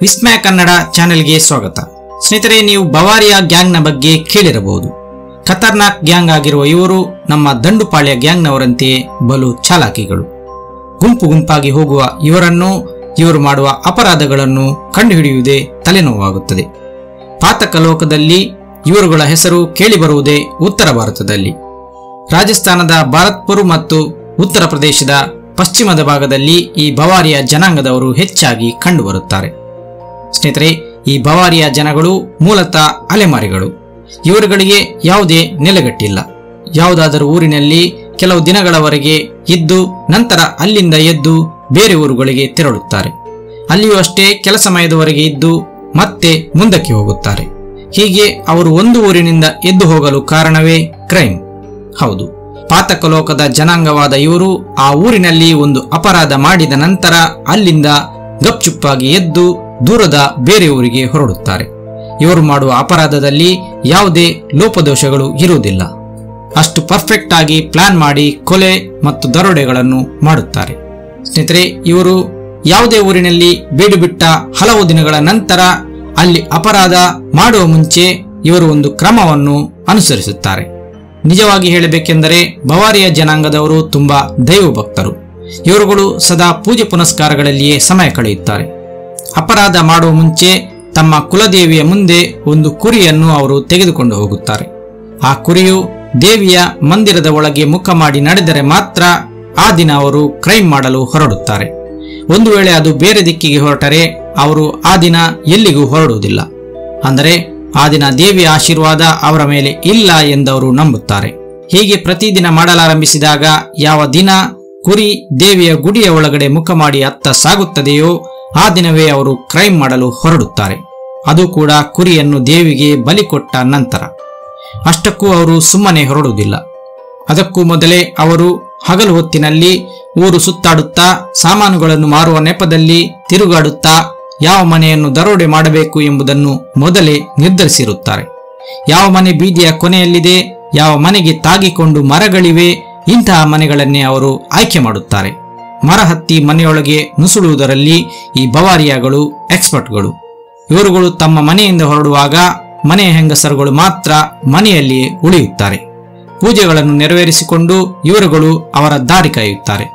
ವಿಸ್ಮಯ ಕನ್ನಡ ಚಾನೆಲ್ಗೆ ಸ್ವಾಗತ ಸ್ನೇಹಿತರೆ ನೀವು ಬವಾರಿಯಾ ಗ್ಯಾಂಗ್ನ ಬಗ್ಗೆ ಕೇಳಿರಬಹುದು ಖತರ್ನಾಕ್ ಗ್ಯಾಂಗ್ ಆಗಿರುವ ಇವರು ನಮ್ಮ ದಂಡುಪಾಳ್ಯ ಗ್ಯಾಂಗ್ನವರಂತೆಯೇ ಬಲು ಚಾಲಾಕಿಗಳು ಗುಂಪು ಗುಂಪಾಗಿ ಹೋಗುವ ಇವರನ್ನು ಇವರು ಮಾಡುವ ಅಪರಾಧಗಳನ್ನು ಕಂಡುಹಿಡಿಯುವುದೇ ತಲೆನೋವಾಗುತ್ತದೆ ಪಾತಕ ಲೋಕದಲ್ಲಿ ಇವರುಗಳ ಹೆಸರು ಕೇಳಿಬರುವುದೇ ಉತ್ತರ ಭಾರತದಲ್ಲಿ ರಾಜಸ್ಥಾನದ ಭಾರತ್ಪುರ್ ಮತ್ತು ಉತ್ತರ ಪ್ರದೇಶದ ಪಶ್ಚಿಮದ ಭಾಗದಲ್ಲಿ ಈ ಬವಾರಿಯ ಜನಾಂಗದವರು ಹೆಚ್ಚಾಗಿ ಕಂಡುಬರುತ್ತಾರೆ ಸ್ನೇಹಿತರೆ ಈ ಬವಾರಿಯ ಜನಗಳು ಮೂಲತಃ ಅಲೆಮಾರಿಗಳು ಇವರುಗಳಿಗೆ ಯಾವುದೇ ನೆಲೆಗಟ್ಟಿಲ್ಲ ಯಾವುದಾದರೂ ಊರಿನಲ್ಲಿ ಕೆಲವು ದಿನಗಳವರೆಗೆ ಇದ್ದು ನಂತರ ಅಲ್ಲಿಂದ ಎದ್ದು ಬೇರೆ ಊರುಗಳಿಗೆ ತೆರಳುತ್ತಾರೆ ಅಲ್ಲಿಯೂ ಅಷ್ಟೇ ಕೆಲ ಸಮಯದವರೆಗೆ ಇದ್ದು ಮತ್ತೆ ಮುಂದಕ್ಕೆ ಹೋಗುತ್ತಾರೆ ಹೀಗೆ ಅವರು ಒಂದು ಊರಿನಿಂದ ಎದ್ದು ಹೋಗಲು ಕಾರಣವೇ ಕ್ರೈಮ್ ಹೌದು ಪಾತಕ ಲೋಕದ ಜನಾಂಗವಾದ ಇವರು ಆ ಊರಿನಲ್ಲಿ ಒಂದು ಅಪರಾಧ ಮಾಡಿದ ನಂತರ ಅಲ್ಲಿಂದ ಗಪ್ಚುಪ್ಪಾಗಿ ಎದ್ದು ದೂರದ ಬೇರೆ ಊರಿಗೆ ಹೊರಡುತ್ತಾರೆ ಇವರು ಮಾಡುವ ಅಪರಾಧದಲ್ಲಿ ಯಾವುದೇ ಲೋಪದೋಷಗಳು ಇರುವುದಿಲ್ಲ ಅಷ್ಟು ಪರ್ಫೆಕ್ಟ್ ಆಗಿ ಪ್ಲಾನ್ ಮಾಡಿ ಕೊಲೆ ಮತ್ತು ದರೋಡೆಗಳನ್ನು ಮಾಡುತ್ತಾರೆ ಸ್ನೇಹಿತರೆ ಇವರು ಯಾವುದೇ ಊರಿನಲ್ಲಿ ಬೀಡು ಬಿಟ್ಟ ಹಲವು ದಿನಗಳ ನಂತರ ಅಲ್ಲಿ ಅಪರಾಧ ಮಾಡುವ ಮುಂಚೆ ಇವರು ಒಂದು ಕ್ರಮವನ್ನು ಅನುಸರಿಸುತ್ತಾರೆ ನಿಜವಾಗಿ ಹೇಳಬೇಕೆಂದರೆ ಬವಾರಿಯ ಜನಾಂಗದವರು ತುಂಬಾ ದೈವ ಭಕ್ತರು ಇವರುಗಳು ಸದಾ ಪೂಜೆ ಪುನಸ್ಕಾರಗಳಲ್ಲಿಯೇ ಸಮಯ ಕಳೆಯುತ್ತಾರೆ ಅಪರಾಧ ಮಾಡುವ ಮುಂಚೆ ತಮ್ಮ ಕುಲದೇವಿಯ ಮುಂದೆ ಒಂದು ಕುರಿಯನ್ನು ಅವರು ತೆಗೆದುಕೊಂಡು ಹೋಗುತ್ತಾರೆ ಆ ಕುರಿಯು ದೇವಿಯ ಮಂದಿರದ ಒಳಗೆ ಮುಖ ಮಾಡಿ ನಡೆದರೆ ಮಾತ್ರ ಆ ದಿನ ಅವರು ಕ್ರೈಮ್ ಮಾಡಲು ಹೊರಡುತ್ತಾರೆ ಒಂದು ವೇಳೆ ಅದು ಬೇರೆ ದಿಕ್ಕಿಗೆ ಹೊರಟರೆ ಅವರು ಆ ದಿನ ಎಲ್ಲಿಗೂ ಹೊರಡುವುದಿಲ್ಲ ಅಂದರೆ ಆ ದಿನ ದೇವಿಯ ಆಶೀರ್ವಾದ ಅವರ ಮೇಲೆ ಇಲ್ಲ ಎಂದವರು ನಂಬುತ್ತಾರೆ ಹೀಗೆ ಪ್ರತಿದಿನ ಮಾಡಲಾರಂಭಿಸಿದಾಗ ಯಾವ ದಿನ ಕುರಿ ದೇವಿಯ ಗುಡಿಯ ಒಳಗಡೆ ಮುಖ ಮಾಡಿ ಅತ್ತ ಸಾಗುತ್ತದೆಯೋ ಆ ದಿನವೇ ಅವರು ಕ್ರೈಮ್ ಮಾಡಲು ಹೊರಡುತ್ತಾರೆ ಅದು ಕೂಡ ಕುರಿಯನ್ನು ದೇವಿಗೆ ಬಲಿ ಕೊಟ್ಟ ನಂತರ ಅಷ್ಟಕ್ಕೂ ಅವರು ಸುಮ್ಮನೆ ಹೊರಡುವುದಿಲ್ಲ ಅದಕ್ಕೂ ಮೊದಲೇ ಅವರು ಹಗಲು ಹೊತ್ತಿನಲ್ಲಿ ಊರು ಸುತ್ತಾಡುತ್ತಾ ಸಾಮಾನುಗಳನ್ನು ಮಾರುವ ನೆಪದಲ್ಲಿ ತಿರುಗಾಡುತ್ತಾ ಯಾವ ಮನೆಯನ್ನು ದರೋಡೆ ಮಾಡಬೇಕು ಎಂಬುದನ್ನು ಮೊದಲೇ ನಿರ್ಧರಿಸಿರುತ್ತಾರೆ ಯಾವ ಮನೆ ಬೀದಿಯ ಕೊನೆಯಲ್ಲಿದೆ ಯಾವ ಮನೆಗೆ ತಾಗಿಕೊಂಡು ಮರಗಳಿವೆ ಇಂತಹ ಮನೆಗಳನ್ನೇ ಅವರು ಆಯ್ಕೆ ಮಾಡುತ್ತಾರೆ ಮರ ಹತ್ತಿ ಮನೆಯೊಳಗೆ ನುಸುಳುವುದರಲ್ಲಿ ಈ ಬವಾರಿಯಾಗಳು ಎಕ್ಸ್ಪರ್ಟ್ಗಳು ಇವರುಗಳು ತಮ್ಮ ಮನೆಯಿಂದ ಹೊರಡುವಾಗ ಮನೆಯ ಹೆಂಗಸರುಗಳು ಮಾತ್ರ ಮನೆಯಲ್ಲಿಯೇ ಉಳಿಯುತ್ತಾರೆ ಪೂಜೆಗಳನ್ನು ನೆರವೇರಿಸಿಕೊಂಡು ಇವರುಗಳು ಅವರ ದಾರಿ ಕಾಯುತ್ತಾರೆ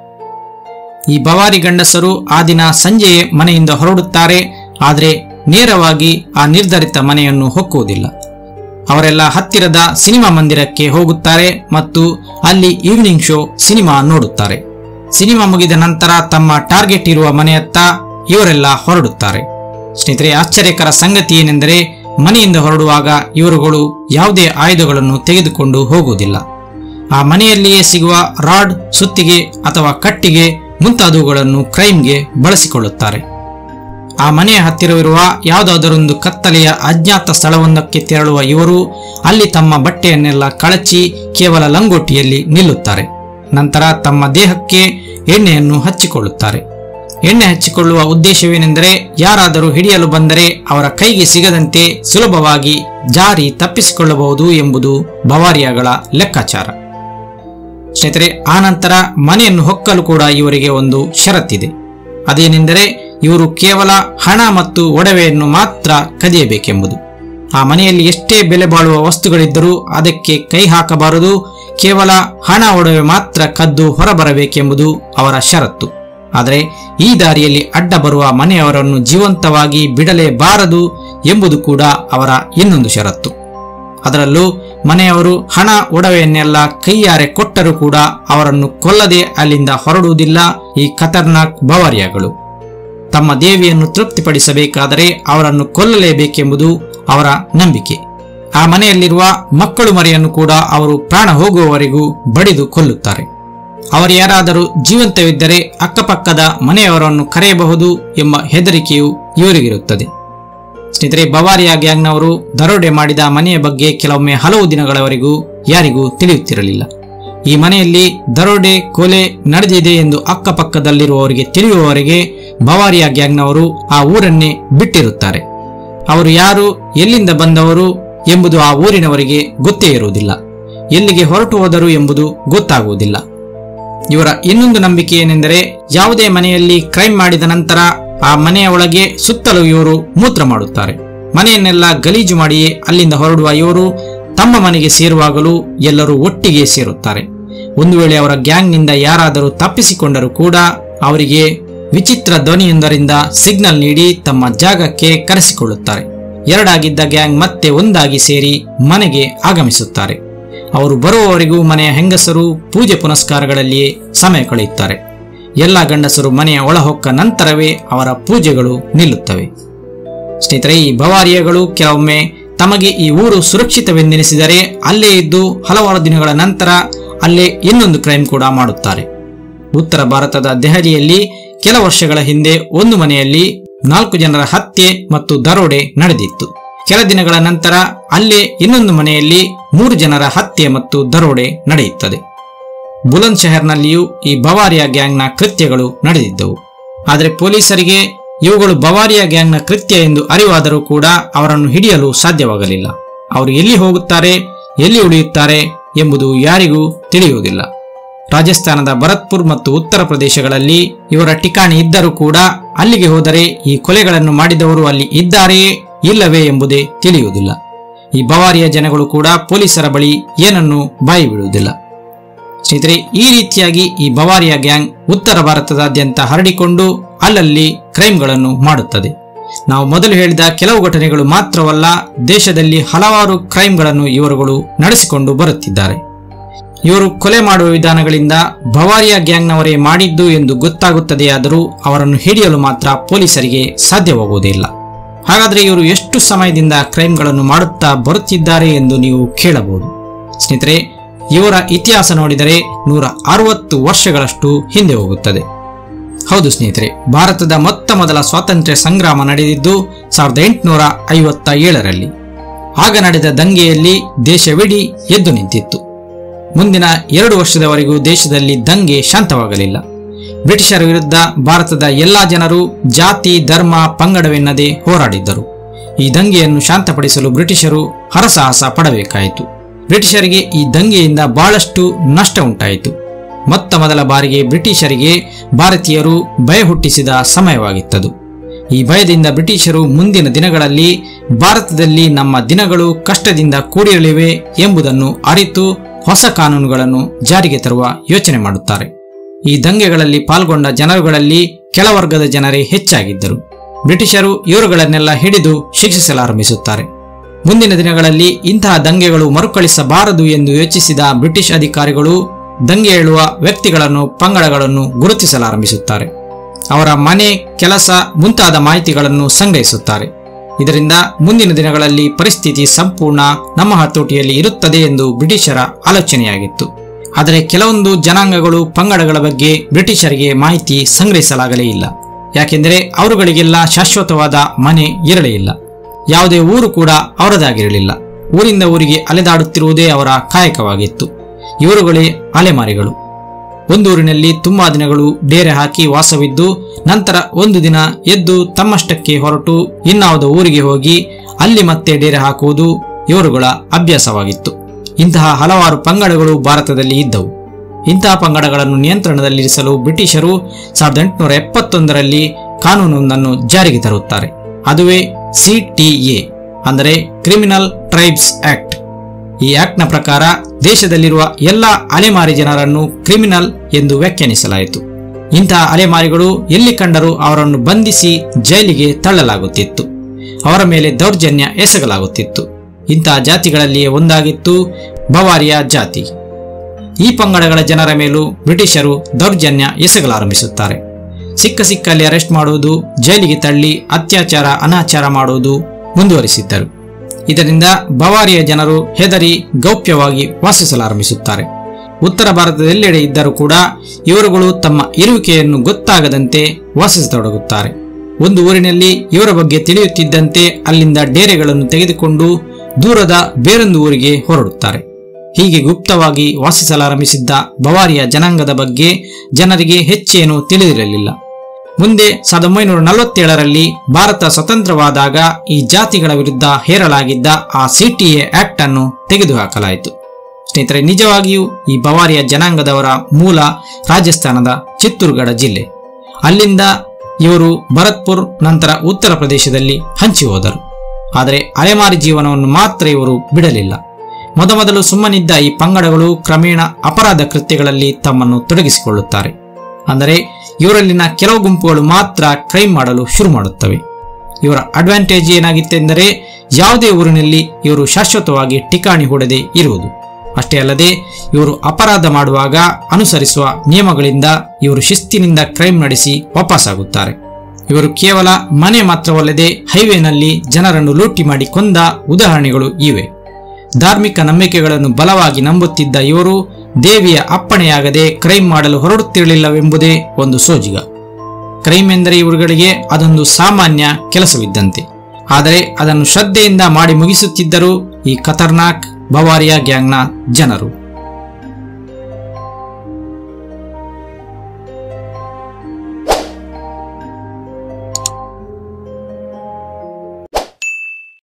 ಈ ಬವಾರಿ ಗಂಡಸರು ಆ ದಿನ ಸಂಜೆಯೇ ಮನೆಯಿಂದ ಹೊರಡುತ್ತಾರೆ ಆದರೆ ನೇರವಾಗಿ ಆ ನಿರ್ಧರಿತ ಮನೆಯನ್ನು ಹೊಕ್ಕುವುದಿಲ್ಲ ಅವರೆಲ್ಲ ಹತ್ತಿರದ ಸಿನಿಮಾ ಮಂದಿರಕ್ಕೆ ಹೋಗುತ್ತಾರೆ ಮತ್ತು ಅಲ್ಲಿ ಈವ್ನಿಂಗ್ ಶೋ ಸಿನಿಮಾ ನೋಡುತ್ತಾರೆ ಸಿನಿಮಾ ಮುಗಿದ ನಂತರ ತಮ್ಮ ಟಾರ್ಗೆಟ್ ಇರುವ ಮನೆಯತ್ತ ಇವರೆಲ್ಲ ಹೊರಡುತ್ತಾರೆ ಸ್ನೇಹಿತರೆ ಆಶ್ಚರ್ಯಕರ ಸಂಗತಿ ಏನೆಂದರೆ ಮನೆಯಿಂದ ಹೊರಡುವಾಗ ಇವರುಗಳು ಯಾವುದೇ ಆಯುಧಗಳನ್ನು ತೆಗೆದುಕೊಂಡು ಹೋಗುವುದಿಲ್ಲ ಆ ಮನೆಯಲ್ಲಿಯೇ ಸಿಗುವ ರಾಡ್ ಸುತ್ತಿಗೆ ಅಥವಾ ಕಟ್ಟಿಗೆ ಮುಂತಾದವುಗಳನ್ನು ಕ್ರೈಮ್ಗೆ ಬಳಸಿಕೊಳ್ಳುತ್ತಾರೆ ಆ ಮನೆಯ ಹತ್ತಿರವಿರುವ ಯಾವುದಾದರೊಂದು ಕತ್ತಲೆಯ ಅಜ್ಞಾತ ಸ್ಥಳವೊಂದಕ್ಕೆ ತೆರಳುವ ಇವರು ಅಲ್ಲಿ ತಮ್ಮ ಬಟ್ಟೆಯನ್ನೆಲ್ಲ ಕಳಚಿ ಕೇವಲ ಲಂಗೋಟಿಯಲ್ಲಿ ನಿಲ್ಲುತ್ತಾರೆ ನಂತರ ತಮ್ಮ ದೇಹಕ್ಕೆ ಎಣ್ಣೆಯನ್ನು ಹಚ್ಚಿಕೊಳ್ಳುತ್ತಾರೆ ಎಣ್ಣೆ ಹಚ್ಚಿಕೊಳ್ಳುವ ಉದ್ದೇಶವೇನೆಂದರೆ ಯಾರಾದರೂ ಹಿಡಿಯಲು ಬಂದರೆ ಅವರ ಕೈಗೆ ಸಿಗದಂತೆ ಸುಲಭವಾಗಿ ಜಾರಿ ತಪ್ಪಿಸಿಕೊಳ್ಳಬಹುದು ಎಂಬುದು ಬವಾರಿಯಾಗಳ ಲೆಕ್ಕಾಚಾರ ಸ್ನೇಹಿತರೆ ಆನಂತರ ಮನೆಯನ್ನು ಹೊಕ್ಕಲು ಕೂಡ ಇವರಿಗೆ ಒಂದು ಷರತ್ತಿದೆ ಅದೇನೆಂದರೆ ಇವರು ಕೇವಲ ಹಣ ಮತ್ತು ಒಡವೆಯನ್ನು ಮಾತ್ರ ಕದಿಯಬೇಕೆಂಬುದು ಆ ಮನೆಯಲ್ಲಿ ಎಷ್ಟೇ ಬೆಲೆ ಬಾಳುವ ವಸ್ತುಗಳಿದ್ದರೂ ಅದಕ್ಕೆ ಕೈ ಹಾಕಬಾರದು ಕೇವಲ ಹಣ ಒಡವೆ ಮಾತ್ರ ಕದ್ದು ಹೊರಬರಬೇಕೆಂಬುದು ಅವರ ಷರತ್ತು ಆದರೆ ಈ ದಾರಿಯಲ್ಲಿ ಅಡ್ಡ ಬರುವ ಮನೆಯವರನ್ನು ಜೀವಂತವಾಗಿ ಬಿಡಲೇಬಾರದು ಎಂಬುದು ಕೂಡ ಅವರ ಇನ್ನೊಂದು ಷರತ್ತು ಅದರಲ್ಲೂ ಮನೆಯವರು ಹಣ ಒಡವೆಯನ್ನೆಲ್ಲ ಕೈಯಾರೆ ಕೊಟ್ಟರೂ ಕೂಡ ಅವರನ್ನು ಕೊಲ್ಲದೆ ಅಲ್ಲಿಂದ ಹೊರಡುವುದಿಲ್ಲ ಈ ಖತರ್ನಾಕ್ ಬವಾರಿಯಾಗಳು ತಮ್ಮ ದೇವಿಯನ್ನು ತೃಪ್ತಿಪಡಿಸಬೇಕಾದರೆ ಅವರನ್ನು ಕೊಲ್ಲಲೇಬೇಕೆಂಬುದು ಅವರ ನಂಬಿಕೆ ಆ ಮನೆಯಲ್ಲಿರುವ ಮಕ್ಕಳು ಮರಿಯನ್ನು ಕೂಡ ಅವರು ಪ್ರಾಣ ಹೋಗುವವರೆಗೂ ಬಡಿದು ಕೊಲ್ಲುತ್ತಾರೆ ಅವರು ಯಾರಾದರೂ ಜೀವಂತವಿದ್ದರೆ ಅಕ್ಕಪಕ್ಕದ ಮನೆಯವರನ್ನು ಕರೆಯಬಹುದು ಎಂಬ ಹೆದರಿಕೆಯು ಇವರಿಗಿರುತ್ತದೆ ಸ್ನೇಹಿತರೆ ಬವಾರಿಯಾ ಗ್ಯಾಂಗ್ನವರು ದರೋಡೆ ಮಾಡಿದ ಮನೆಯ ಬಗ್ಗೆ ಕೆಲವೊಮ್ಮೆ ಹಲವು ದಿನಗಳವರೆಗೂ ಯಾರಿಗೂ ತಿಳಿಯುತ್ತಿರಲಿಲ್ಲ ಈ ಮನೆಯಲ್ಲಿ ದರೋಡೆ ಕೊಲೆ ನಡೆದಿದೆ ಎಂದು ಅಕ್ಕಪಕ್ಕದಲ್ಲಿರುವವರಿಗೆ ತಿಳಿಯುವವರೆಗೆ ಬವಾರಿಯಾ ಗ್ಯಾಂಗ್ನವರು ಆ ಊರನ್ನೇ ಬಿಟ್ಟಿರುತ್ತಾರೆ ಅವರು ಯಾರು ಎಲ್ಲಿಂದ ಬಂದವರು ಎಂಬುದು ಆ ಊರಿನವರಿಗೆ ಗೊತ್ತೇ ಇರುವುದಿಲ್ಲ ಎಲ್ಲಿಗೆ ಹೊರಟು ಹೋದರು ಎಂಬುದು ಗೊತ್ತಾಗುವುದಿಲ್ಲ ಇವರ ಇನ್ನೊಂದು ನಂಬಿಕೆ ಏನೆಂದರೆ ಯಾವುದೇ ಮನೆಯಲ್ಲಿ ಕ್ರೈಮ್ ಮಾಡಿದ ನಂತರ ಆ ಮನೆಯ ಒಳಗೆ ಸುತ್ತಲೂ ಇವರು ಮೂತ್ರ ಮಾಡುತ್ತಾರೆ ಮನೆಯನ್ನೆಲ್ಲ ಗಲೀಜು ಮಾಡಿಯೇ ಅಲ್ಲಿಂದ ಹೊರಡುವ ಇವರು ತಮ್ಮ ಮನೆಗೆ ಸೇರುವಾಗಲೂ ಎಲ್ಲರೂ ಒಟ್ಟಿಗೆ ಸೇರುತ್ತಾರೆ ಒಂದು ವೇಳೆ ಅವರ ಗ್ಯಾಂಗ್ನಿಂದ ಯಾರಾದರೂ ತಪ್ಪಿಸಿಕೊಂಡರೂ ಕೂಡ ಅವರಿಗೆ ವಿಚಿತ್ರ ಧ್ವನಿಯೊಂದರಿಂದ ಸಿಗ್ನಲ್ ನೀಡಿ ತಮ್ಮ ಜಾಗಕ್ಕೆ ಕರೆಸಿಕೊಳ್ಳುತ್ತಾರೆ ಎರಡಾಗಿದ್ದ ಗ್ಯಾಂಗ್ ಮತ್ತೆ ಒಂದಾಗಿ ಸೇರಿ ಮನೆಗೆ ಆಗಮಿಸುತ್ತಾರೆ ಅವರು ಬರುವವರೆಗೂ ಮನೆಯ ಹೆಂಗಸರು ಪೂಜೆ ಪುನಸ್ಕಾರಗಳಲ್ಲಿಯೇ ಸಮಯ ಕಳೆಯುತ್ತಾರೆ ಎಲ್ಲ ಗಂಡಸರು ಮನೆಯ ಒಳಹೊಕ್ಕ ನಂತರವೇ ಅವರ ಪೂಜೆಗಳು ನಿಲ್ಲುತ್ತವೆ ಸ್ನೇಹಿತರೆ ಈ ಬವಾರಿಯಗಳು ಕೆಲವೊಮ್ಮೆ ತಮಗೆ ಈ ಊರು ಸುರಕ್ಷಿತವೆಂದೆನಿಸಿದರೆ ಅಲ್ಲೇ ಇದ್ದು ಹಲವಾರು ದಿನಗಳ ನಂತರ ಅಲ್ಲೇ ಇನ್ನೊಂದು ಕ್ರೈಮ್ ಕೂಡ ಮಾಡುತ್ತಾರೆ ಉತ್ತರ ಭಾರತದ ದೆಹಲಿಯಲ್ಲಿ ಕೆಲ ವರ್ಷಗಳ ಹಿಂದೆ ಒಂದು ಮನೆಯಲ್ಲಿ ನಾಲ್ಕು ಜನರ ಹತ್ಯೆ ಮತ್ತು ದರೋಡೆ ನಡೆದಿತ್ತು ಕೆಲ ದಿನಗಳ ನಂತರ ಅಲ್ಲೇ ಇನ್ನೊಂದು ಮನೆಯಲ್ಲಿ ಮೂರು ಜನರ ಹತ್ಯೆ ಮತ್ತು ದರೋಡೆ ನಡೆಯುತ್ತದೆ ಬುಲಂದ್ ಶಹರ್ನಲ್ಲಿಯೂ ಈ ಬವಾರಿಯಾ ಗ್ಯಾಂಗ್ನ ಕೃತ್ಯಗಳು ನಡೆದಿದ್ದವು ಆದರೆ ಪೊಲೀಸರಿಗೆ ಇವುಗಳು ಬವಾರಿಯಾ ಗ್ಯಾಂಗ್ನ ಕೃತ್ಯ ಎಂದು ಅರಿವಾದರೂ ಕೂಡ ಅವರನ್ನು ಹಿಡಿಯಲು ಸಾಧ್ಯವಾಗಲಿಲ್ಲ ಅವರು ಎಲ್ಲಿ ಹೋಗುತ್ತಾರೆ ಎಲ್ಲಿ ಉಳಿಯುತ್ತಾರೆ ಎಂಬುದು ಯಾರಿಗೂ ತಿಳಿಯುವುದಿಲ್ಲ ರಾಜಸ್ಥಾನದ ಭರತ್ಪುರ್ ಮತ್ತು ಉತ್ತರ ಪ್ರದೇಶಗಳಲ್ಲಿ ಇವರ ಠಿಕಾಣಿ ಇದ್ದರೂ ಕೂಡ ಅಲ್ಲಿಗೆ ಹೋದರೆ ಈ ಕೊಲೆಗಳನ್ನು ಮಾಡಿದವರು ಅಲ್ಲಿ ಇದ್ದಾರೆಯೇ ಇಲ್ಲವೇ ಎಂಬುದೇ ತಿಳಿಯುವುದಿಲ್ಲ ಈ ಬವಾರಿಯ ಜನಗಳು ಕೂಡ ಪೊಲೀಸರ ಬಳಿ ಏನನ್ನೂ ಬಾಯಿ ಬಿಡುವುದಿಲ್ಲ ಸ್ನೇಹಿತರೆ ಈ ರೀತಿಯಾಗಿ ಈ ಬವಾರಿಯ ಗ್ಯಾಂಗ್ ಉತ್ತರ ಭಾರತದಾದ್ಯಂತ ಹರಡಿಕೊಂಡು ಅಲ್ಲಲ್ಲಿ ಕ್ರೈಮ್ಗಳನ್ನು ಮಾಡುತ್ತದೆ ನಾವು ಮೊದಲು ಹೇಳಿದ ಕೆಲವು ಘಟನೆಗಳು ಮಾತ್ರವಲ್ಲ ದೇಶದಲ್ಲಿ ಹಲವಾರು ಕ್ರೈಮ್ಗಳನ್ನು ಇವರುಗಳು ನಡೆಸಿಕೊಂಡು ಬರುತ್ತಿದ್ದಾರೆ ಇವರು ಕೊಲೆ ಮಾಡುವ ವಿಧಾನಗಳಿಂದ ಬವಾರಿಯಾ ಗ್ಯಾಂಗ್ನವರೇ ಮಾಡಿದ್ದು ಎಂದು ಗೊತ್ತಾಗುತ್ತದೆಯಾದರೂ ಅವರನ್ನು ಹಿಡಿಯಲು ಮಾತ್ರ ಪೊಲೀಸರಿಗೆ ಸಾಧ್ಯವಾಗುವುದಿಲ್ಲ ಹಾಗಾದರೆ ಇವರು ಎಷ್ಟು ಸಮಯದಿಂದ ಕ್ರೈಮ್ಗಳನ್ನು ಮಾಡುತ್ತಾ ಬರುತ್ತಿದ್ದಾರೆ ಎಂದು ನೀವು ಕೇಳಬಹುದು ಸ್ನೇಹಿತರೆ ಇವರ ಇತಿಹಾಸ ನೋಡಿದರೆ ನೂರ ಅರವತ್ತು ವರ್ಷಗಳಷ್ಟು ಹಿಂದೆ ಹೋಗುತ್ತದೆ ಹೌದು ಸ್ನೇಹಿತರೆ ಭಾರತದ ಮೊತ್ತ ಮೊದಲ ಸ್ವಾತಂತ್ರ್ಯ ಸಂಗ್ರಾಮ ನಡೆದಿದ್ದು ಸಾವಿರದ ಎಂಟುನೂರ ಐವತ್ತ ಏಳರಲ್ಲಿ ಆಗ ನಡೆದ ದಂಗೆಯಲ್ಲಿ ದೇಶವಿಡೀ ಎದ್ದು ನಿಂತಿತ್ತು ಮುಂದಿನ ಎರಡು ವರ್ಷದವರೆಗೂ ದೇಶದಲ್ಲಿ ದಂಗೆ ಶಾಂತವಾಗಲಿಲ್ಲ ಬ್ರಿಟಿಷರ ವಿರುದ್ಧ ಭಾರತದ ಎಲ್ಲಾ ಜನರು ಜಾತಿ ಧರ್ಮ ಪಂಗಡವೆನ್ನದೆ ಹೋರಾಡಿದ್ದರು ಈ ದಂಗೆಯನ್ನು ಶಾಂತಪಡಿಸಲು ಬ್ರಿಟಿಷರು ಹರಸಾಹಸ ಪಡಬೇಕಾಯಿತು ಬ್ರಿಟಿಷರಿಗೆ ಈ ದಂಗೆಯಿಂದ ಬಹಳಷ್ಟು ನಷ್ಟ ಉಂಟಾಯಿತು ಮೊತ್ತ ಮೊದಲ ಬಾರಿಗೆ ಬ್ರಿಟಿಷರಿಗೆ ಭಾರತೀಯರು ಭಯ ಹುಟ್ಟಿಸಿದ ಸಮಯವಾಗಿತ್ತದು ಈ ಭಯದಿಂದ ಬ್ರಿಟಿಷರು ಮುಂದಿನ ದಿನಗಳಲ್ಲಿ ಭಾರತದಲ್ಲಿ ನಮ್ಮ ದಿನಗಳು ಕಷ್ಟದಿಂದ ಕೂಡಿರಲಿವೆ ಎಂಬುದನ್ನು ಅರಿತು ಹೊಸ ಕಾನೂನುಗಳನ್ನು ಜಾರಿಗೆ ತರುವ ಯೋಚನೆ ಮಾಡುತ್ತಾರೆ ಈ ದಂಗೆಗಳಲ್ಲಿ ಪಾಲ್ಗೊಂಡ ಜನರುಗಳಲ್ಲಿ ಕೆಳವರ್ಗದ ಜನರೇ ಹೆಚ್ಚಾಗಿದ್ದರು ಬ್ರಿಟಿಷರು ಇವರುಗಳನ್ನೆಲ್ಲ ಹಿಡಿದು ಶಿಕ್ಷಿಸಲಾರಂಭಿಸುತ್ತಾರೆ ಮುಂದಿನ ದಿನಗಳಲ್ಲಿ ಇಂತಹ ದಂಗೆಗಳು ಮರುಕಳಿಸಬಾರದು ಎಂದು ಯೋಚಿಸಿದ ಬ್ರಿಟಿಷ್ ಅಧಿಕಾರಿಗಳು ದಂಗೆ ಏಳುವ ವ್ಯಕ್ತಿಗಳನ್ನು ಪಂಗಡಗಳನ್ನು ಗುರುತಿಸಲಾರಂಭಿಸುತ್ತಾರೆ ಅವರ ಮನೆ ಕೆಲಸ ಮುಂತಾದ ಮಾಹಿತಿಗಳನ್ನು ಸಂಗ್ರಹಿಸುತ್ತಾರೆ ಇದರಿಂದ ಮುಂದಿನ ದಿನಗಳಲ್ಲಿ ಪರಿಸ್ಥಿತಿ ಸಂಪೂರ್ಣ ನಮ್ಮ ಹತೋಟಿಯಲ್ಲಿ ಇರುತ್ತದೆ ಎಂದು ಬ್ರಿಟಿಷರ ಆಲೋಚನೆಯಾಗಿತ್ತು ಆದರೆ ಕೆಲವೊಂದು ಜನಾಂಗಗಳು ಪಂಗಡಗಳ ಬಗ್ಗೆ ಬ್ರಿಟಿಷರಿಗೆ ಮಾಹಿತಿ ಸಂಗ್ರಹಿಸಲಾಗಲೇ ಇಲ್ಲ ಯಾಕೆಂದರೆ ಅವರುಗಳಿಗೆಲ್ಲ ಶಾಶ್ವತವಾದ ಮನೆ ಇರಲೇ ಇಲ್ಲ ಯಾವುದೇ ಊರು ಕೂಡ ಅವರದಾಗಿರಲಿಲ್ಲ ಊರಿಂದ ಊರಿಗೆ ಅಲೆದಾಡುತ್ತಿರುವುದೇ ಅವರ ಕಾಯಕವಾಗಿತ್ತು ಇವರುಗಳೇ ಅಲೆಮಾರಿಗಳು ಒಂದೂರಿನಲ್ಲಿ ತುಂಬಾ ದಿನಗಳು ಡೇರೆ ಹಾಕಿ ವಾಸವಿದ್ದು ನಂತರ ಒಂದು ದಿನ ಎದ್ದು ತಮ್ಮಷ್ಟಕ್ಕೆ ಹೊರಟು ಇನ್ನಾವುದೋ ಊರಿಗೆ ಹೋಗಿ ಅಲ್ಲಿ ಮತ್ತೆ ಡೇರೆ ಹಾಕುವುದು ಇವರುಗಳ ಅಭ್ಯಾಸವಾಗಿತ್ತು ಇಂತಹ ಹಲವಾರು ಪಂಗಡಗಳು ಭಾರತದಲ್ಲಿ ಇದ್ದವು ಇಂತಹ ಪಂಗಡಗಳನ್ನು ನಿಯಂತ್ರಣದಲ್ಲಿರಿಸಲು ಬ್ರಿಟಿಷರು ಸಾವಿರದ ಎಂಟುನೂರ ಎಪ್ಪತ್ತೊಂದರಲ್ಲಿ ಕಾನೂನೊಂದನ್ನು ಜಾರಿಗೆ ತರುತ್ತಾರೆ ಅದುವೇ ಸಿಟಿಎ ಅಂದರೆ ಕ್ರಿಮಿನಲ್ ಟ್ರೈಬ್ಸ್ ಆಕ್ಟ್ ಈ ಆಕ್ಟ್ನ ಪ್ರಕಾರ ದೇಶದಲ್ಲಿರುವ ಎಲ್ಲ ಅಲೆಮಾರಿ ಜನರನ್ನು ಕ್ರಿಮಿನಲ್ ಎಂದು ವ್ಯಾಖ್ಯಾನಿಸಲಾಯಿತು ಇಂತಹ ಅಲೆಮಾರಿಗಳು ಎಲ್ಲಿ ಕಂಡರೂ ಅವರನ್ನು ಬಂಧಿಸಿ ಜೈಲಿಗೆ ತಳ್ಳಲಾಗುತ್ತಿತ್ತು ಅವರ ಮೇಲೆ ದೌರ್ಜನ್ಯ ಎಸಗಲಾಗುತ್ತಿತ್ತು ಇಂತಹ ಜಾತಿಗಳಲ್ಲಿಯೇ ಒಂದಾಗಿತ್ತು ಬವಾರಿಯಾ ಜಾತಿ ಈ ಪಂಗಡಗಳ ಜನರ ಮೇಲೂ ಬ್ರಿಟಿಷರು ದೌರ್ಜನ್ಯ ಎಸಗಲಾರಂಭಿಸುತ್ತಾರೆ ಸಿಕ್ಕ ಸಿಕ್ಕಲ್ಲಿ ಅರೆಸ್ಟ್ ಮಾಡುವುದು ಜೈಲಿಗೆ ತಳ್ಳಿ ಅತ್ಯಾಚಾರ ಅನಾಚಾರ ಮಾಡುವುದು ಮುಂದುವರಿಸಿದ್ದರು ಇದರಿಂದ ಬವಾರಿಯ ಜನರು ಹೆದರಿ ಗೌಪ್ಯವಾಗಿ ವಾಸಿಸಲಾರಂಭಿಸುತ್ತಾರೆ ಉತ್ತರ ಭಾರತದೆಲ್ಲೆಡೆ ಇದ್ದರೂ ಕೂಡ ಇವರುಗಳು ತಮ್ಮ ಇರುವಿಕೆಯನ್ನು ಗೊತ್ತಾಗದಂತೆ ವಾಸಿಸತೊಡಗುತ್ತಾರೆ ಒಂದು ಊರಿನಲ್ಲಿ ಇವರ ಬಗ್ಗೆ ತಿಳಿಯುತ್ತಿದ್ದಂತೆ ಅಲ್ಲಿಂದ ಡೇರೆಗಳನ್ನು ತೆಗೆದುಕೊಂಡು ದೂರದ ಬೇರೊಂದು ಊರಿಗೆ ಹೊರಡುತ್ತಾರೆ ಹೀಗೆ ಗುಪ್ತವಾಗಿ ವಾಸಿಸಲಾರಂಭಿಸಿದ್ದ ಬವಾರಿಯ ಜನಾಂಗದ ಬಗ್ಗೆ ಜನರಿಗೆ ಹೆಚ್ಚೇನು ತಿಳಿದಿರಲಿಲ್ಲ ಮುಂದೆ ಸಾವಿರದ ಒಂಬೈನೂರ ನಲವತ್ತೇಳರಲ್ಲಿ ಭಾರತ ಸ್ವತಂತ್ರವಾದಾಗ ಈ ಜಾತಿಗಳ ವಿರುದ್ಧ ಹೇರಲಾಗಿದ್ದ ಆ ಸಿಟಿಎ ಆಕ್ಟ್ ಅನ್ನು ತೆಗೆದುಹಾಕಲಾಯಿತು ಸ್ನೇಹಿತರೆ ನಿಜವಾಗಿಯೂ ಈ ಬವಾರಿಯ ಜನಾಂಗದವರ ಮೂಲ ರಾಜಸ್ಥಾನದ ಚಿತ್ತೂರ್ಗಢ ಜಿಲ್ಲೆ ಅಲ್ಲಿಂದ ಇವರು ಭರತ್ಪುರ್ ನಂತರ ಉತ್ತರ ಪ್ರದೇಶದಲ್ಲಿ ಹಂಚಿ ಹೋದರು ಆದರೆ ಅಲೆಮಾರಿ ಜೀವನವನ್ನು ಮಾತ್ರ ಇವರು ಬಿಡಲಿಲ್ಲ ಮೊದಮೊದಲು ಸುಮ್ಮನಿದ್ದ ಈ ಪಂಗಡಗಳು ಕ್ರಮೇಣ ಅಪರಾಧ ಕೃತ್ಯಗಳಲ್ಲಿ ತಮ್ಮನ್ನು ತೊಡಗಿಸಿಕೊಳ್ಳುತ್ತಾರೆ ಅಂದರೆ ಇವರಲ್ಲಿನ ಕೆಲವು ಗುಂಪುಗಳು ಮಾತ್ರ ಕ್ರೈಮ್ ಮಾಡಲು ಶುರು ಮಾಡುತ್ತವೆ ಇವರ ಅಡ್ವಾಂಟೇಜ್ ಏನಾಗಿತ್ತೆಂದರೆ ಯಾವುದೇ ಊರಿನಲ್ಲಿ ಇವರು ಶಾಶ್ವತವಾಗಿ ಠಿಕಾಣಿ ಹೂಡದೆ ಇರುವುದು ಅಷ್ಟೇ ಅಲ್ಲದೆ ಇವರು ಅಪರಾಧ ಮಾಡುವಾಗ ಅನುಸರಿಸುವ ನಿಯಮಗಳಿಂದ ಇವರು ಶಿಸ್ತಿನಿಂದ ಕ್ರೈಮ್ ನಡೆಸಿ ವಾಪಸ್ಸಾಗುತ್ತಾರೆ ಇವರು ಕೇವಲ ಮನೆ ಮಾತ್ರವಲ್ಲದೆ ಹೈವೇನಲ್ಲಿ ಜನರನ್ನು ಲೂಟಿ ಮಾಡಿ ಕೊಂದ ಉದಾಹರಣೆಗಳು ಇವೆ ಧಾರ್ಮಿಕ ನಂಬಿಕೆಗಳನ್ನು ಬಲವಾಗಿ ನಂಬುತ್ತಿದ್ದ ಇವರು ದೇವಿಯ ಅಪ್ಪಣೆಯಾಗದೆ ಕ್ರೈಮ್ ಮಾಡಲು ಹೊರಡುತ್ತಿರಲಿಲ್ಲವೆಂಬುದೇ ಒಂದು ಸೋಜಿಗ ಕ್ರೈಮ್ ಎಂದರೆ ಇವರುಗಳಿಗೆ ಅದೊಂದು ಸಾಮಾನ್ಯ ಕೆಲಸವಿದ್ದಂತೆ ಆದರೆ ಅದನ್ನು ಶ್ರದ್ಧೆಯಿಂದ ಮಾಡಿ ಮುಗಿಸುತ್ತಿದ್ದರು ಈ ಖತರ್ನಾಕ್ ಬವಾರಿಯಾ ಗ್ಯಾಂಗ್ನ ಜನರು